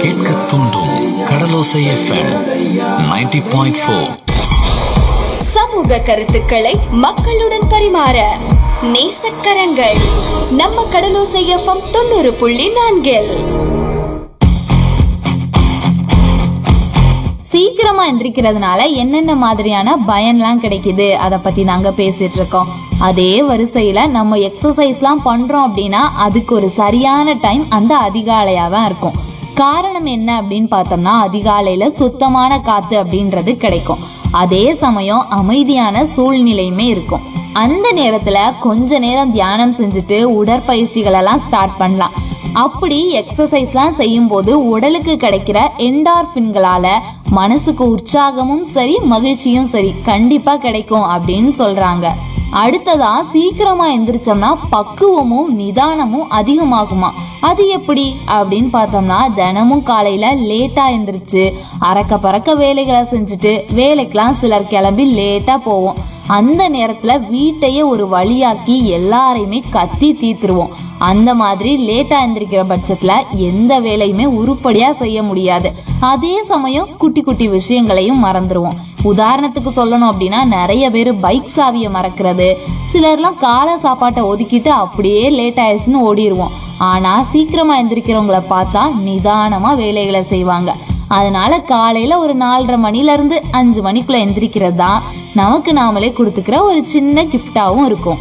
கேட்க தூண்டும் கடலோசை FM 90.4 point four சமூக கருத்துக்களை மக்களுடன் பரிமாற நேசக்கரங்கள் நம்ம கடலோசை எஃப்எம் தொண்ணூறு புள்ளி நான்கில் சீக்கிரமா எந்திரிக்கிறதுனால என்னென்ன மாதிரியான பயன்லாம் கிடைக்குது அதை பத்தி நாங்க பேசிட்டு இருக்கோம் அதே வரிசையில நம்ம எக்ஸசைஸ்லாம் பண்றோம் அப்படின்னா அதுக்கு ஒரு சரியான டைம் அந்த அதிகாலையா தான் இருக்கும் காரணம் என்ன அப்படின்னு பார்த்தோம்னா அதிகாலையில சுத்தமான காத்து அப்படின்றது கிடைக்கும் அதே சமயம் அமைதியான சூழ்நிலையுமே இருக்கும் அந்த நேரத்துல கொஞ்ச நேரம் தியானம் செஞ்சுட்டு உடற்பயிற்சிகள் எல்லாம் ஸ்டார்ட் பண்ணலாம் அப்படி எக்ஸசைஸ்லாம் செய்யும்போது உடலுக்கு கிடைக்கிற என்டார்பின்களால மனசுக்கு உற்சாகமும் சரி மகிழ்ச்சியும் சரி கண்டிப்பா கிடைக்கும் அப்படின்னு சொல்றாங்க அடுத்ததா சீக்கிரமா எந்திரிச்சோம்னா பக்குவமும் நிதானமும் அதிகமாகுமா அது எப்படி அப்படின்னு பார்த்தோம்னா தினமும் காலையில லேட்டா எந்திரிச்சு அறக்க பறக்க வேலைகளை செஞ்சுட்டு வேலைக்கெல்லாம் சிலர் கிளம்பி லேட்டா போவோம் அந்த நேரத்துல வீட்டையே ஒரு வழியாக்கி எல்லாரையுமே கத்தி தீத்துருவோம் அந்த மாதிரி லேட்டா எந்திரிக்கிற பட்சத்துல எந்த வேலையுமே உருப்படியா செய்ய முடியாது அதே சமயம் குட்டி குட்டி விஷயங்களையும் மறந்துடுவோம் உதாரணத்துக்கு சொல்லணும் அப்படின்னா நிறைய பேர் பைக் சாவியை மறக்கிறது சிலர்லாம் காலை சாப்பாட்டை ஒதுக்கிட்டு அப்படியே லேட் ஆயிடுச்சுன்னு ஓடிடுவோம் ஆனா சீக்கிரமா எந்திரிக்கிறவங்கள பார்த்தா நிதானமா வேலைகளை செய்வாங்க அதனால காலையில ஒரு நாலரை மணில இருந்து அஞ்சு மணிக்குள்ள எந்திரிக்கிறது தான் நமக்கு நாமளே கொடுத்துக்கிற ஒரு சின்ன கிஃப்டாவும் இருக்கும்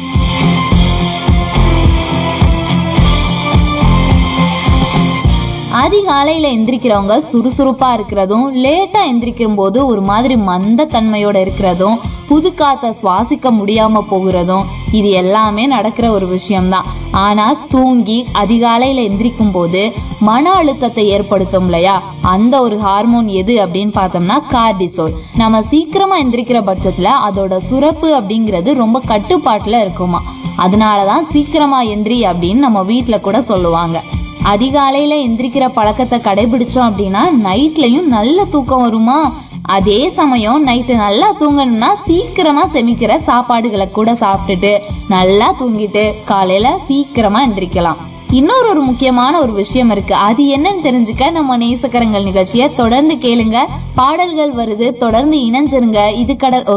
அதிகாலையில எந்திரிக்கிறவங்க சுறுசுறுப்பா இருக்கிறதும் லேட்டா எந்திரிக்கும் போது ஒரு மாதிரி மந்த தன்மையோட இருக்கிறதும் புது காத்த சுவாசிக்க முடியாம போகிறதும் இது எல்லாமே நடக்கிற ஒரு விஷயம்தான் ஆனா தூங்கி அதிகாலையில எந்திரிக்கும் போது மன அழுத்தத்தை ஏற்படுத்தும் இல்லையா அந்த ஒரு ஹார்மோன் எது அப்படின்னு பார்த்தோம்னா கார்டிசோல் நம்ம சீக்கிரமா எந்திரிக்கிற பட்சத்துல அதோட சுரப்பு அப்படிங்கிறது ரொம்ப கட்டுப்பாட்டுல இருக்குமா அதனாலதான் சீக்கிரமா எந்திரி அப்படின்னு நம்ம வீட்ல கூட சொல்லுவாங்க அதிகாலையில எந்திரிக்கிற பழக்கத்தை கடைபிடிச்சோம் அப்படின்னா நைட்லயும் நல்ல தூக்கம் வருமா அதே சமயம் நைட்டு நல்லா தூங்கணும்னா சீக்கிரமா செமிக்கிற சாப்பாடுகளை கூட சாப்பிட்டுட்டு நல்லா தூங்கிட்டு காலையில சீக்கிரமா எந்திரிக்கலாம் இன்னொரு ஒரு முக்கியமான ஒரு விஷயம் இருக்கு அது என்னன்னு தெரிஞ்சுக்க நம்ம நேசக்கரங்கள் நிகழ்ச்சியை தொடர்ந்து கேளுங்க பாடல்கள் வருது தொடர்ந்து இணைஞ்சிருங்க இது கடல்